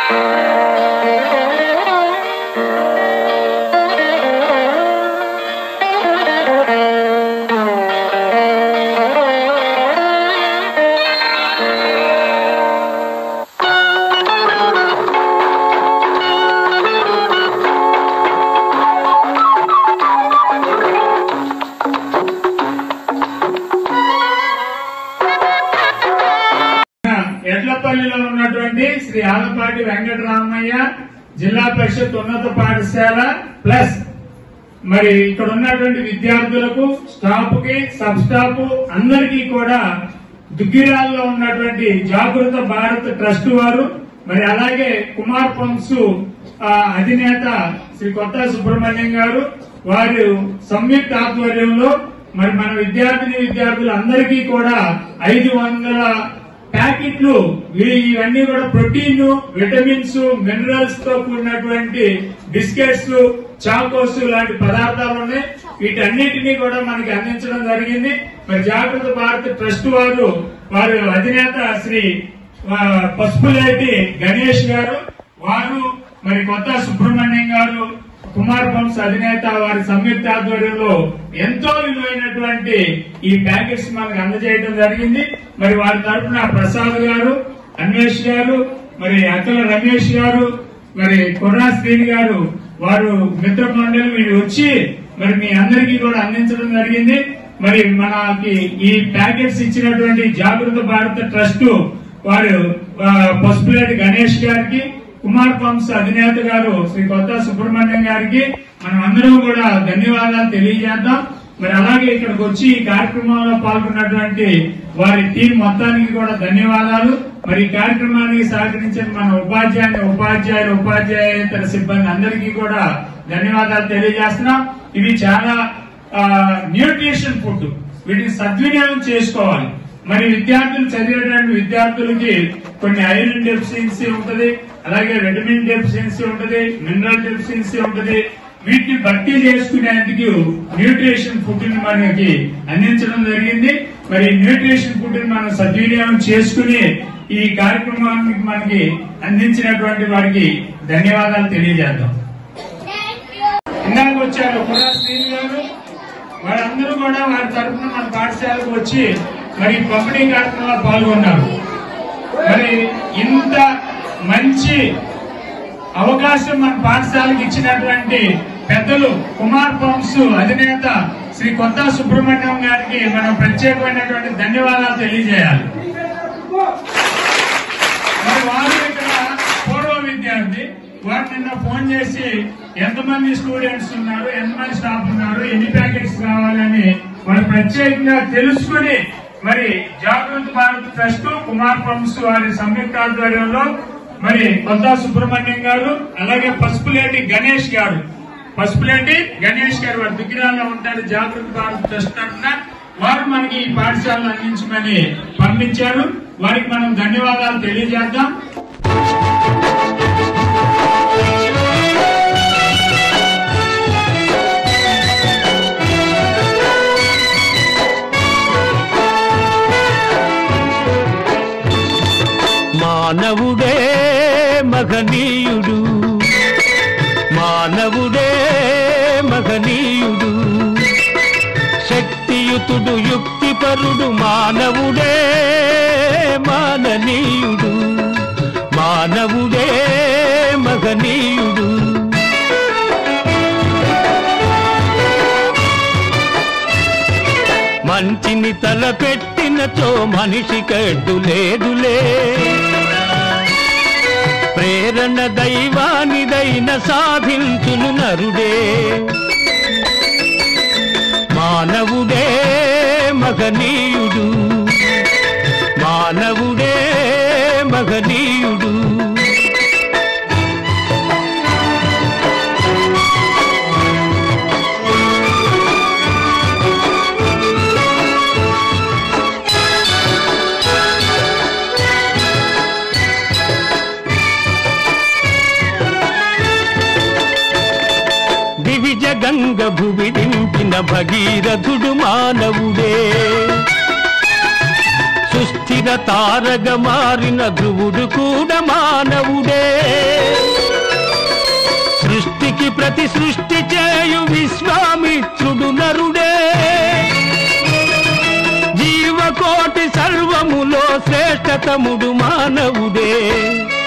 ఎడ్లపల్లిలో ఉన్నటువంటి శ్రీ ఆలపాటి వెంకటరామయ్య జిల్లా పరిషత్ ఉన్నత పాఠశాల ప్లస్ మరి ఇక్కడ ఉన్నటువంటి విద్యార్థులకు స్టాఫ్ కి సబ్ స్టాఫ్ అందరికీ కూడా దుగ్గిరాల్లో ఉన్నటువంటి జాగృత భారత్ ట్రస్ట్ వారు మరి అలాగే కుమార్ పంప్స్ ఆ, అధినేత శ్రీ కొత్త సుబ్రహ్మణ్యం గారు వారు సంయుక్త ఆధ్వర్యంలో మరి మన విద్యార్థిని విద్యార్థులు అందరికీ కూడా ఐదు వందల ప్యాకెట్లు ఇవి- ఇవన్నీ కూడా ప్రోటీన్ విటమిన్స్ మినరల్స్ తో కూడినటువంటి బిస్కెట్స్ చాకోస్ లాంటి పదార్థాలు ఉన్నాయి వీటన్నిటినీ కూడా మనకి అందించడం జరిగింది మరి జాగృత భారత్ ట్రస్ట్ వారు వారు అధినేత శ్రీ ఆ, పసుపులేటి గణేష్ గారు వారు మరి కొత్త సుబ్రహ్మణ్యం గారు కుమార్ పంప్స్ అధినేత వారి సంయుక్త ఆధ్వర్యంలో ఎంతో విలువైనటువంటి ఈ ప్యాకెట్స్ మనకు అందజేయడం జరిగింది మరి వారి తరఫున ప్రసాద్ గారు అన్వేష్ గారు మరి అక్కల రమేష్ గారు మరి కుర్రా శ్రీని గారు వారు మిత్ర మండలి వీళ్ళు వచ్చి మరి మీ అందరికీ కూడా అందించడం జరిగింది మరి మనకి ఈ ప్యాకెట్స్ ఇచ్చినటువంటి జాగృత భారత ట్రస్ట్ వారు ఆ, పసుపులేటి గణేష్ గారికి కుమార్ పంప్స్ అధినేత గారు శ్రీ కొత్త సుబ్రహ్మణ్యం గారికి మనం అందరం కూడా ధన్యవాదాలు తెలియజేద్దాం మరి అలాగే ఇక్కడికి వచ్చి ఈ కార్యక్రమంలో పాల్గొన్నటువంటి వారి టీం మొత్తానికి కూడా ధన్యవాదాలు మరి ఈ కార్యక్రమానికి సహకరించిన మన ఉపాధ్యాయుని ఉపాధ్యాయులు ఉపాధ్యాయేతర సిబ్బంది అందరికీ కూడా ధన్యవాదాలు తెలియజేస్తున్నాం ఇవి చాలా న్యూట్రిషన్ ఫుడ్ వీటిని సద్వినియోగం చేసుకోవాలి మరి విద్యార్థులు చదివేటువంటి విద్యార్థులకి కొన్ని ఐరన్ డెఫిషియన్సీ ఉంటది అలాగే విటమిన్ డెఫిషియన్సీ ఉంటది మినరల్ డెఫిషియన్సీ ఉంటది వీటిని భర్తీ చేసుకునేందుకు న్యూట్రిషన్ ఫుడ్ ని మనకి అందించడం జరిగింది మరి న్యూట్రిషన్ ఫుడ్ ని మనం సద్వినియోగం చేసుకుని ఈ కార్యక్రమానికి మనకి అందించినటువంటి వారికి ధన్యవాదాలు తెలియజేద్దాం ఇందాక వచ్చారు కుర్రా శ్రీని గారు వారందరూ కూడా వారి తరఫున మన పాఠశాలకు వచ్చి మరి పంపిణీ కార్యక్రమంలో పాల్గొన్నారు మరి ఇంత మంచి అవకాశం మన పాఠశాలకు ఇచ్చినటువంటి పెద్దలు కుమార్ పంప్స్ అధినేత శ్రీ కొత్త సుబ్రహ్మణ్యం గారికి మనం ప్రత్యేకమైనటువంటి ధన్యవాదాలు తెలియజేయాలి మరి వారు ఇక్కడ పూర్వ విద్యార్థి వారు నిన్న ఫోన్ చేసి ఎంతమంది స్టూడెంట్స్ ఉన్నారు ఎంతమంది స్టాఫ్ ఉన్నారు ఎన్ని ప్యాకెట్స్ కావాలని వాళ్ళు ప్రత్యేకంగా తెలుసుకుని మరి జాగృత భారత్ ట్రస్ట్ కుమార్ పంప్స్ వారి సంయుక్త ఆధ్వర్యంలో మరి కొత్త సుబ్రహ్మణ్యం గారు అలాగే పసుపులేటి గణేష్ గారు పసుపులేటి గణేష్ గారు వారు దుగ్గిరాల్లో ఉంటారు జాగృత భారత్ ట్రస్ట్ తరఫున వారు మనకి ఈ పాఠశాలను అందించమని పంపించారు వారికి మనం ధన్యవాదాలు తెలియజేద్దాం మానవుడే మగనీయుడు మానవుడే మగనీయుడు శక్తియుతుడు యుక్తిపరుడు మానవుడే మాననీయుడు మానవుడే మగనీయుడు మంచిని తలపెట్టినచో మనిషి కడ్డు లేదులే ప్రేరణ దైవానిదైన సాధించును నరుడే మానవుడే మగనీయుడు మానవుడే మగనీయుడు దివిజ గంగ భువి దింపిన భగీరథుడు మానవుడే సుస్థిర తారగ మారిన ధ్రువుడు కూడా మానవుడే సృష్టి చేయు విశ్వామిత్రుడు నరుడే జీవకోటి సర్వములో శ్రేష్టతముడు మానవుడే